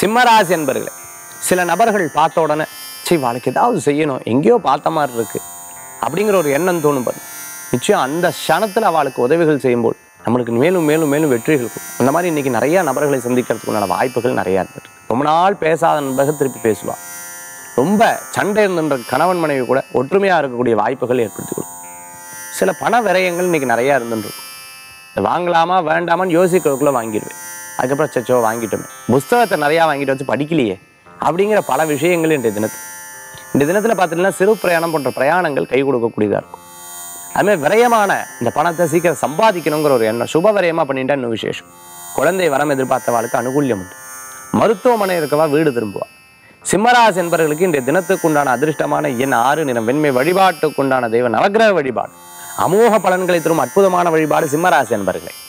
சிம்மராசி என்பர்களே சில நபர்கள் பார்த்த உடனே சரி வாழ்க்கை ஏதாவது செய்யணும் எங்கேயோ பார்த்த மாதிரி இருக்கு அப்படிங்கிற ஒரு எண்ணம் தோணும் பாருங்க நிச்சயம் அந்த க்ஷணத்தில் அவளுக்கு உதவிகள் செய்யும்போது நம்மளுக்கு மேலும் மேலும் மேலும் வெற்றிகள் இருக்கும் அந்த மாதிரி இன்னைக்கு நிறைய நபர்களை சந்திக்கிறதுக்கு உண்டான வாய்ப்புகள் நிறையா இருந்துட்டு ரொம்ப நாள் பேசாத நண்பர்கள் திருப்பி பேசுவா ரொம்ப சண்டை இருந்துன்ற கணவன் மனைவி கூட ஒற்றுமையாக இருக்கக்கூடிய வாய்ப்புகள் ஏற்படுத்தி கொடுக்கும் சில பண விரயங்கள் இன்னைக்கு நிறையா இருந்துட்டு இருக்கும் இது வாங்கலாமா வேண்டாமான்னு யோசிக்கிறதுக்குள்ள வாங்கிடுவேன் அதுக்கப்புறம் சச்சோ வாங்கிட்டோமே புஸ்தகத்தை நிறையா வாங்கிட்டு வச்சு படிக்கலையே அப்படிங்கிற பல விஷயங்கள் இன்றைய தினத்தில் இந்த தினத்தில் பார்த்தீங்கன்னா சிறு பிரயாணம் போன்ற பிரயாணங்கள் கை கொடுக்கக்கூடியதாக இருக்கும் அதுமாதிரி விரயமான இந்த பணத்தை சீக்கிரம் சம்பாதிக்கணுங்கிற ஒரு எண்ணம் சுப விரயமாக பண்ணிட்டா இன்னும் விசேஷம் குழந்தை வரம் எதிர்பார்த்தவாளுக்கு அனுகூல்யம் உண்டு மருத்துவமனை இருக்கவா வீடு திரும்புவா சிம்மராசி என்பவர்களுக்கு இன்றைய தினத்துக்கு உண்டான அதிர்ஷ்டமான எண் ஆறு நிறம் வெண்மை வழிபாட்டுக்கு உண்டான தெய்வ நவக்கிரக வழிபாடு அமோக பலன்களை தரும் அற்புதமான வழிபாடு சிம்மராசி என்பர்களே